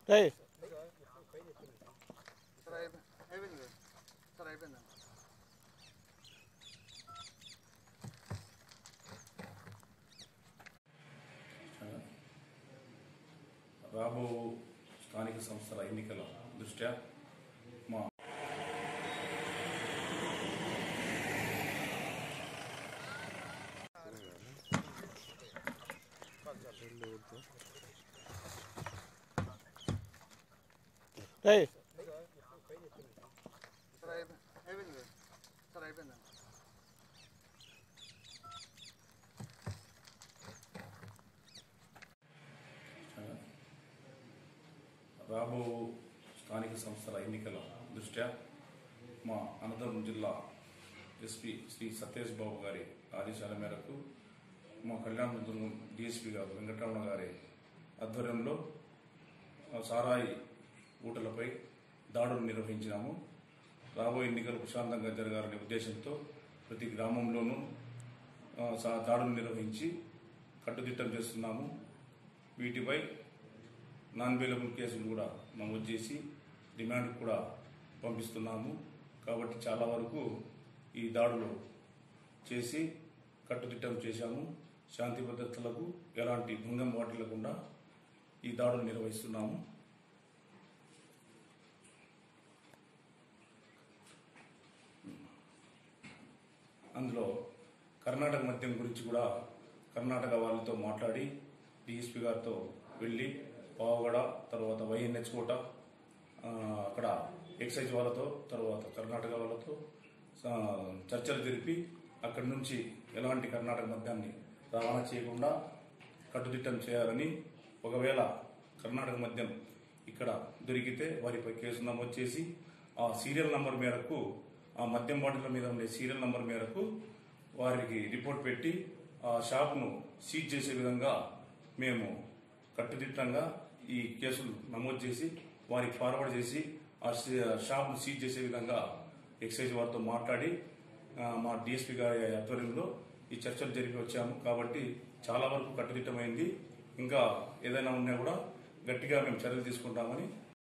ఏయ్ సార్ అయిపోయింది అయిపోయింది కదా. సార్ అయిపోయింది రాబో స్థానిక సంస్థల ఎన్నికల దృష్ట్యా మా ఏయ్ సార్ అయిపోయింది అయిపోయింది కదా. సార్ అయిపోయింది రాబో స్థానిక సంస్థల ఎన్నికల దృష్ట్యా మా అనంతపురం జిల్లా ఎస్పీ శ్రీ సత్యేష్ బాబు గారి ఆదేశాల మేరకు మా కళ్యాణదుర్గం డిఎస్పీ గారు వెంకటరమణ గారి ఆధ్వర్యంలో ఆ, సారాయి ఊటలపై దాడులు నిర్వహించినాము రాబోయే ఎన్నికలు ప్రశాంతంగా జరగాలనే ఉద్దేశంతో ప్రతి గ్రామంలోనూ ఆ, సా- దాడులు నిర్వహించి కట్టుదిట్టం చేస్తున్నాము వీటిపై నాన్ అవైలబుల్ కేసులు కూడా నమోదు చేసి డిమాండ్ కూడా పంపిస్తున్నాము కాబట్టి చాలా వరకు ఈ దాడులు చేసి కట్టుదిట్టం చేశాము శాంతి భద్రతలకు ఎలాంటి భంగం వాటిల్లకుండా ఈ దాడులు నిర్వహిస్తున్నాము అందులో కర్ణాటక మద్యం గురించి కూడా కర్ణాటక వాళ్ళతో మాట్లాడి డిఎస్పీ గారితో వెళ్ళి పావగడ తర్వాత వైఎన్హెచ్ కోట ఆ, అక్కడ ఎక్సైజ్ వాళ్ళతో తర్వాత కర్ణాటక వాళ్ళతో ఆ, చర్చలు జరిపి అక్కడి నుంచి ఎలాంటి కర్ణాటక మద్యాన్ని రవాణా చేయకుండా కట్టుదిట్టం చేయాలని ఒకవేళ కర్ణాటక మద్యం ఇక్కడ దొరికితే వారిపై కేసు నమోదు చేసి ఆ సీరియల్ నంబర్ మేరకు ఆ మద్యం బాటిల్ మీద ఉండే సీరియల్ నంబర్ మేరకు వారికి రిపోర్ట్ పెట్టి ఆ షాప్ను సీజ్ చేసే విధంగా మేము కట్టుదిట్టంగా ఈ కేసులు నమోదు చేసి వారికి ఫార్వర్డ్ చేసి ఆ ష- షాప్ను సీజ్ చేసే విధంగా ఎక్సైజ్ వారితో మాట్లాడి ఆ, మా డిఎస్పీ గారి ఆధ్వర్యంలో ఈ చర్చలు జరిపి వచ్చాము కాబట్టి చాలా వరకు కట్టుదిట్టమైంది ఇంకా ఏదైనా ఉన్నా కూడా గట్టిగా మేము చర్యలు తీసుకుంటామని